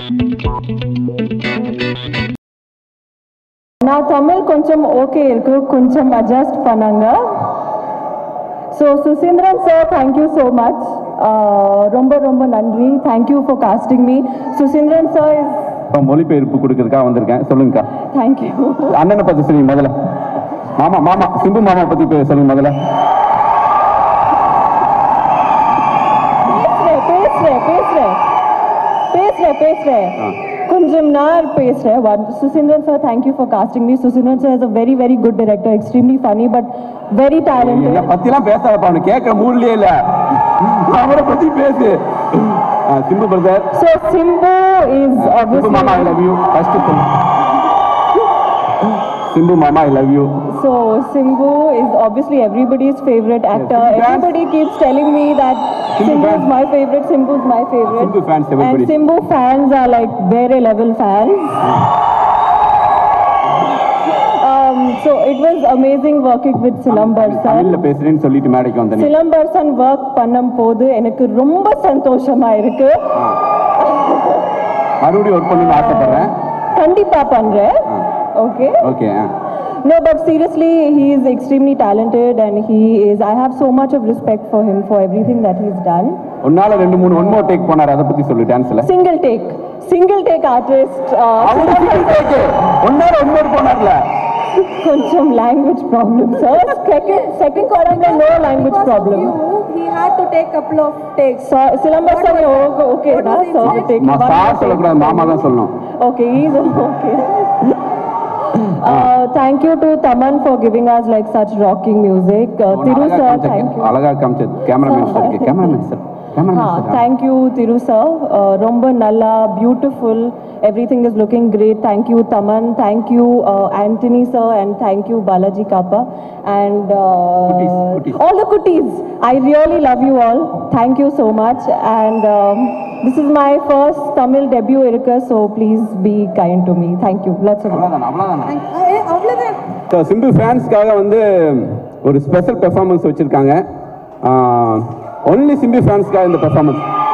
நான் தமிழ் கொஞ்சம் ஓகே இருக்கு கொஞ்சம் அட்ஜஸ்ட் பண்ணாங்க so Suseenthiran sir thank you so much ரொம்ப ரொம்ப நன்றி thank you for casting me Suseenthiran sir is இப்போ மொழிபெயர்ப்பு கொடுக்கறதுக்காக வந்திருக்கேன் சொல்லுங்கக்கா தேங்க்யூ அண்ணனை பத்தி சொல்லுங்க முதல்ல மாமா மாமா சிம்பு மாமா பத்தி பே- சொல்லுங்க முதல்ல பேசுறேன் பேசுறேன் பேசுறேன் பேசுறேன் ஆ. கொஞ்சம் நான் பேசுறேன் One, Suseenthiran sir thank you for casting me Suseenthiran sir is a very very good director extremely funny but very என்ன டேலண்டட் பத்திலாம் பேசாதப்பா அவனு கேட்கற மூட்லயே இல்ல அவரை பத்தி பேசு ஆ, Simbu brother So Simbu is Simbu மாமா I obviously love you first சொல்லு சிம்பு மாமா I love you so Simbu is obviously everybody's favorite actor. Simbu fans- Everybody keeps telling me that Simbu Simbu is fans- my favorite. Simbu is my favorite. Simbu fans, and everybody. Simbu fans are like very level fans. Um, so it was amazing working with Silambar sir. தமிழ்ல பேசுறேன்னு சொல்லிட்டு மேடைக்கு வந்தேன் Silambarasan work பண்ணும் போது எனக்கு ரொம்ப சந்தோஷமா இருக்கு மறுபடியும் ஒர்க் பண்ணணும்னு ஆசைப்படுறேன் கண்டிப்பா பண்றேன் okay okay No, but seriously, he is extremely talented and he is. I have so much of respect for him for everything that he's done. உன்னால ரெண்டு மூணு ஒன் மோர் டேக் போனார் அதை பத்தி சொல்லு டான்ஸ்ல Single take, single take artist. Uh, அவரு single take. உன்னால ஒன் மோர் போனார்ல கொஞ்சம் language problem, sir. Second, second column, no language Because of problem. you, he had to take couple of takes. So, Silambasan, okay, okay, What na, was the so incident? take மா one sir more சொல்லக்கூடாது take. மாமா தான் சொல்லணும் Okay, he's okay. Uh, thank you to Taman for giving us like such rocking music. Uh, உன்னை Thiru அழகா sir, காமிச்ச- thank you. அழகா காமிச்சது cameraman sir cameraman sir cameraman हाँ sir thank you Thiru sir ரொம்ப நல்லா beautiful everything is looking great thank you taman thank you uh, anthony sir and thank you balaji kappa and uh, Kutties, kutties. all the kutties i really love you all thank you so much and um, this is my first tamil debut irukka so please be kind to me thank you lots of love அவ்வளோதானா அவ்வளோதானா Eh, அவ்வளவுதான் so simple ஃபேன்ஸ்க்காக வந்து ஒரு special performance வச்சுருக்காங்க only simple ஃபேன்ஸ்க்காக இந்த performance